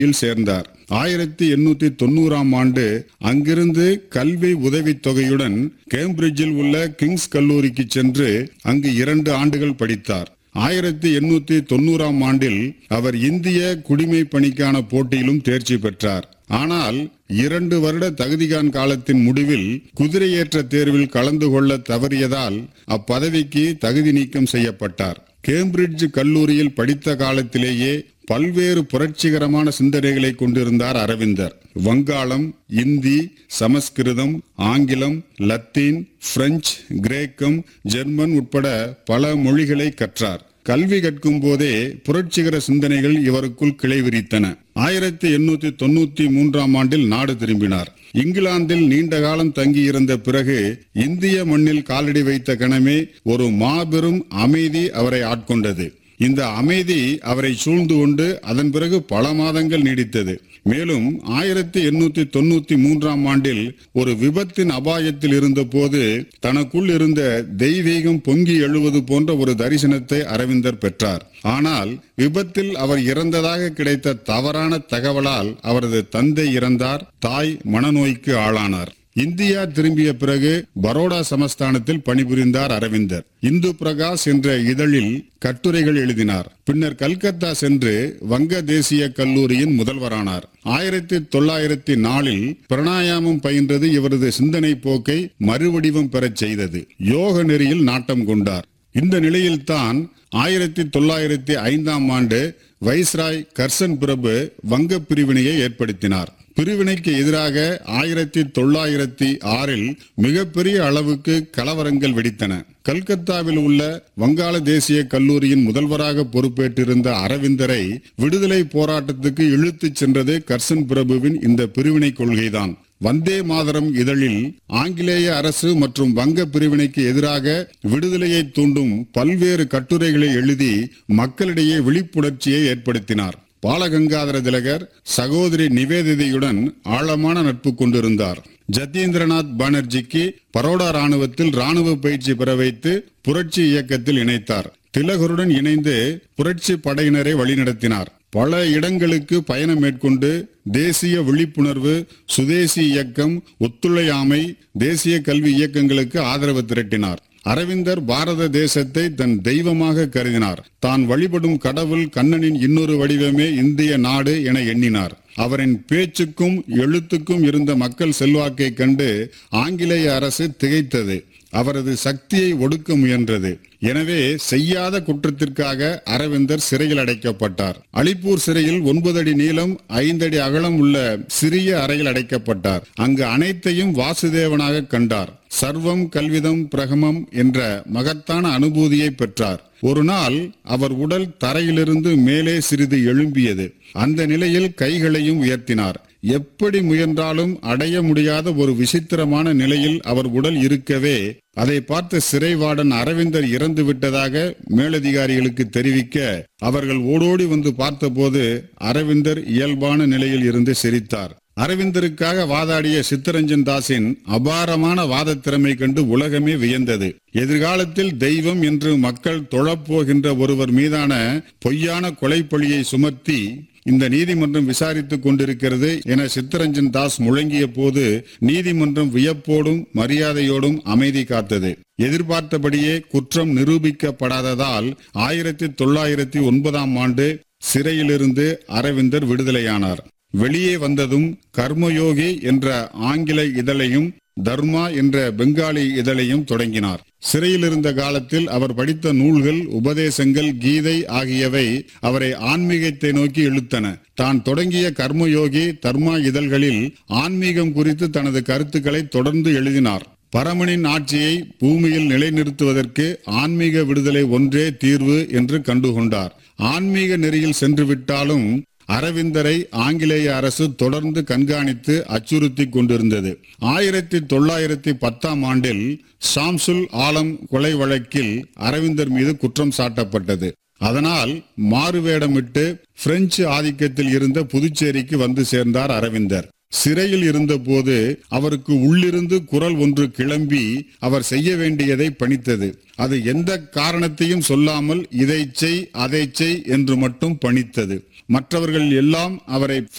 இல் சேர்ந்தார் ஆயிரத்தி எண்ணூத்தி தொண்ணூறாம் ஆண்டு அங்கிருந்து கல்வி உதவித் தொகையுடன் கேம்பிரிட்ஜில் உள்ள கிங்ஸ் கல்லூரிக்கு சென்று அங்கு இரண்டு ஆண்டுகள் படித்தார் ஆயிரத்தி எண்ணூத்தி தொண்ணூறாம் ஆண்டில் அவர் இந்திய குடிமை பணிக்கான போட்டியிலும் தேர்ச்சி பெற்றார் ஆனால் இரண்டு வருட தகுதிகான் காலத்தின் முடிவில் குதிரையேற்ற தேர்வில் கலந்து கொள்ள தவறியதால் அப்பதவிக்கு தகுதி நீக்கம் செய்யப்பட்டார் கேம்பிரிட்ஜ் கல்லூரியில் படித்த காலத்திலேயே பல்வேறு புரட்சிகரமான சிந்தனைகளை கொண்டிருந்தார் அரவிந்தர் வங்காளம் இந்தி சமஸ்கிருதம் ஆங்கிலம் லத்தீன் பிரெஞ்சு கிரேக்கம் ஜெர்மன் உட்பட பல மொழிகளை கற்றார் கல்வி கற்கும் போதே புரட்சிகர சிந்தனைகள் இவருக்குள் கிளை விரித்தன ஆயிரத்தி எண்ணூத்தி தொண்ணூத்தி மூன்றாம் ஆண்டில் நாடு திரும்பினார் இங்கிலாந்தில் நீண்ட காலம் தங்கியிருந்த பிறகு இந்திய மண்ணில் காலடி வைத்த கணமே ஒரு மாபெரும் அமைதி அவரை ஆட்கொண்டது இந்த அமைதி அவரை சூழ்ந்து கொண்டு அதன் பிறகு பல மாதங்கள் நீடித்தது மேலும் ஆயிரத்தி எண்ணூத்தி தொண்ணூத்தி மூன்றாம் ஆண்டில் ஒரு விபத்தின் அபாயத்தில் இருந்தபோது தனக்குள் இருந்த தெய்வீகம் பொங்கி எழுவது போன்ற ஒரு தரிசனத்தை அரவிந்தர் பெற்றார் ஆனால் விபத்தில் அவர் இறந்ததாக கிடைத்த தவறான தகவலால் அவரது தந்தை இறந்தார் தாய் மனநோய்க்கு ஆளானார் இந்தியா திரும்பிய பிறகு பரோடா சமஸ்தானத்தில் பணிபுரிந்தார் அரவிந்தர் இந்து பிரகாஷ் என்ற இதழில் கட்டுரைகள் எழுதினார் பின்னர் கல்கத்தா சென்று வங்க தேசிய கல்லூரியின் முதல்வரானார் ஆயிரத்தி தொள்ளாயிரத்தி நாலில் பிரணாயாமம் பயின்றது இவரது சிந்தனை போக்கை மறுவடிவம் பெறச் செய்தது யோக நெறியில் நாட்டம் கொண்டார் இந்த நிலையில்தான் ஆயிரத்தி தொள்ளாயிரத்தி ஐந்தாம் ஆண்டு வைஸ்ராய் கர்சன் பிரபு வங்க பிரிவினையை ஏற்படுத்தினார் பிரிவினைக்கு எதிராக ஆயிரத்தி தொள்ளாயிரத்தி ஆறில் மிகப்பெரிய அளவுக்கு கலவரங்கள் வெடித்தன கல்கத்தாவில் உள்ள வங்காள தேசிய கல்லூரியின் முதல்வராக பொறுப்பேற்றிருந்த அரவிந்தரை விடுதலை போராட்டத்துக்கு இழுத்துச் சென்றது கர்சன் பிரபுவின் இந்த பிரிவினை கொள்கைதான் வந்தே மாதரம் இதழில் ஆங்கிலேய அரசு மற்றும் வங்க பிரிவினைக்கு எதிராக விடுதலையை தூண்டும் பல்வேறு கட்டுரைகளை எழுதி மக்களிடையே விழிப்புணர்ச்சியை ஏற்படுத்தினார் பாலகங்காதர திலகர் சகோதரி நிவேதிதையுடன் ஆழமான நட்பு கொண்டிருந்தார் ஜத்தீந்திரநாத் பானர்ஜிக்கு பரோடா ராணுவத்தில் ராணுவ பயிற்சி பெற வைத்து புரட்சி இயக்கத்தில் இணைத்தார் திலகருடன் இணைந்து புரட்சி படையினரை வழிநடத்தினார் பல இடங்களுக்கு பயணம் மேற்கொண்டு தேசிய விழிப்புணர்வு சுதேசி இயக்கம் ஒத்துழையாமை தேசிய கல்வி இயக்கங்களுக்கு ஆதரவு திரட்டினார் அரவிந்தர் பாரத தேசத்தை தன் தெய்வமாக கருதினார் தான் வழிபடும் கடவுள் கண்ணனின் இன்னொரு வடிவமே இந்திய நாடு என எண்ணினார் அவரின் பேச்சுக்கும் எழுத்துக்கும் இருந்த மக்கள் செல்வாக்கை கண்டு ஆங்கிலேய அரசு திகைத்தது அவரது சக்தியை ஒடுக்க முயன்றது எனவே செய்யாத குற்றத்திற்காக அரவிந்தர் சிறையில் அடைக்கப்பட்டார் அலிப்பூர் சிறையில் ஒன்பது அடி நீளம் ஐந்தடி அகலம் உள்ள சிறிய அறையில் அடைக்கப்பட்டார் அங்கு அனைத்தையும் வாசுதேவனாக கண்டார் சர்வம் கல்விதம் பிரகமம் என்ற மகத்தான அனுபூதியை பெற்றார் ஒரு நாள் அவர் உடல் தரையிலிருந்து மேலே சிறிது எழும்பியது அந்த நிலையில் கைகளையும் உயர்த்தினார் எப்படி முயன்றாலும் அடைய முடியாத ஒரு விசித்திரமான நிலையில் அவர் உடல் இருக்கவே அதை பார்த்த சிறைவாடன் அரவிந்தர் இறந்து விட்டதாக மேலதிகாரிகளுக்கு தெரிவிக்க அவர்கள் ஓடோடி வந்து பார்த்தபோது அரவிந்தர் இயல்பான நிலையில் இருந்து சிரித்தார் அரவிந்தருக்காக வாதாடிய சித்தரஞ்சன் தாஸின் அபாரமான வாத திறமை கண்டு உலகமே வியந்தது எதிர்காலத்தில் தெய்வம் என்று மக்கள் தொழப்போகின்ற ஒருவர் மீதான பொய்யான கொலைப்பழியை சுமத்தி இந்த நீதிமன்றம் விசாரித்துக் கொண்டிருக்கிறது என சித்தரஞ்சன் தாஸ் முழங்கிய போது நீதிமன்றம் வியப்போடும் மரியாதையோடும் அமைதி காத்தது எதிர்பார்த்தபடியே குற்றம் நிரூபிக்கப்படாததால் ஆயிரத்தி தொள்ளாயிரத்தி ஒன்பதாம் ஆண்டு சிறையிலிருந்து அரவிந்தர் விடுதலையானார் வெளியே வந்ததும் கர்மயோகி என்ற ஆங்கில இதழையும் தர்மா என்ற பெங்காலி இதழையும் தொடங்கினார் சிறையில் இருந்த காலத்தில் அவர் படித்த நூல்கள் உபதேசங்கள் கீதை ஆகியவை அவரை ஆன்மீகத்தை நோக்கி இழுத்தன தான் தொடங்கிய கர்மயோகி தர்மா இதழ்களில் ஆன்மீகம் குறித்து தனது கருத்துக்களை தொடர்ந்து எழுதினார் பரமனின் ஆட்சியை பூமியில் நிலைநிறுத்துவதற்கு ஆன்மீக விடுதலை ஒன்றே தீர்வு என்று கண்டுகொண்டார் ஆன்மீக நெறியில் சென்று விட்டாலும் அரவிந்தரை ஆங்கிலேய அரசு தொடர்ந்து கண்காணித்து அச்சுறுத்தி கொண்டிருந்தது ஆயிரத்தி தொள்ளாயிரத்தி பத்தாம் ஆண்டில் ஷாம்சுல் ஆலம் கொலை வழக்கில் அரவிந்தர் மீது குற்றம் சாட்டப்பட்டது அதனால் மாறுவேடமிட்டு பிரெஞ்சு ஆதிக்கத்தில் இருந்த புதுச்சேரிக்கு வந்து சேர்ந்தார் அரவிந்தர் சிறையில் இருந்தபோது அவருக்கு உள்ளிருந்து குரல் ஒன்று கிளம்பி அவர் செய்ய வேண்டியதை பணித்தது அது எந்த காரணத்தையும் சொல்லாமல் இதை செய் அதை செய் என்று மட்டும் பணித்தது மற்றவர்கள் எல்லாம் அவரை